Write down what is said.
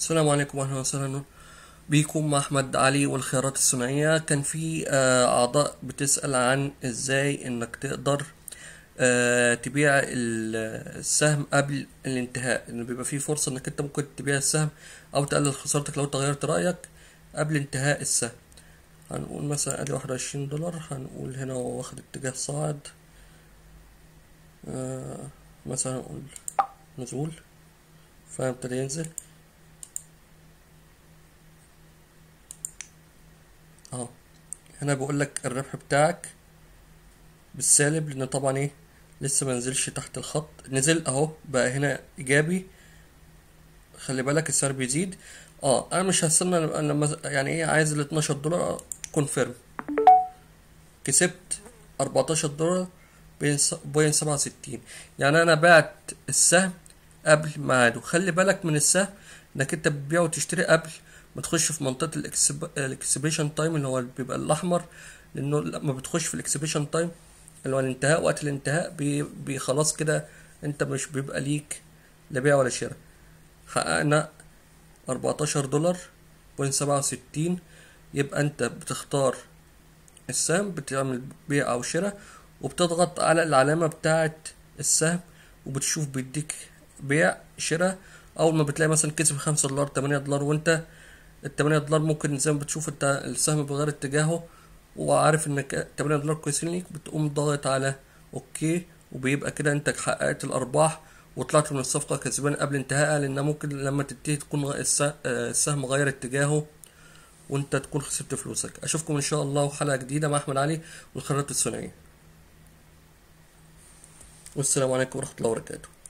السلام عليكم واهلا وسهلا بيكم مع احمد علي والخيارات الثنائيه كان في آه، اعضاء بتسال عن ازاي انك تقدر آه، تبيع ال- السهم قبل الانتهاء ان بيبقى في فرصه انك انت ممكن تبيع السهم او تقلل خسارتك لو تغيرت رايك قبل انتهاء السهم هنقول مثلا ادي واحد وعشرين دولار هنقول هنا هو واخد اتجاه صاعد آه، مثلا نقول نزول فابتدى ينزل اهو هنا بيقول لك الربح بتاعك بالسالب لان طبعا ايه لسه ما نزلش تحت الخط نزل اهو بقى هنا ايجابي خلي بالك السعر بيزيد اه انا مش هستنى لما يعني ايه عايز ال 12 دولار كونفيرم كسبت 14 دولار بوين سبعة وستين يعني انا بعت السهم قبل ميعاده خلي بالك من السهم انك انت بتبيع وتشتري قبل ما تخش في منطقة الاكسبريشن تايم اللي هو بيبقى الاحمر لانه لما بتخش في الاكسبريشن تايم اللي هو الانتهاء وقت الانتهاء بي بي خلاص كده انت مش بيبقى ليك لا بيع ولا شراء حققنا 14 دولار بوين سبعة وستين يبقى انت بتختار السهم بتعمل بيع او شراء وبتضغط على العلامة بتاعة السهم وبتشوف بيديك بيع شراء اول ما بتلاقي مثلا كسب خمسة دولار تمانية دولار وانت التمانية دولار ممكن زي ما بتشوف انت السهم بيغير اتجاهه وعارف انك تمانية دولار كويسين ليك بتقوم ضاغط على اوكي وبيبقى كده انت حققت الارباح وطلعت من الصفقة كسبان قبل انتهائها لان ممكن لما تنتهي تكون السهم غير اتجاهه وانت تكون خسرت فلوسك اشوفكم ان شاء الله وحلقة جديدة مع احمد علي والخيارات الثنائية والسلام عليكم ورحمة الله وبركاته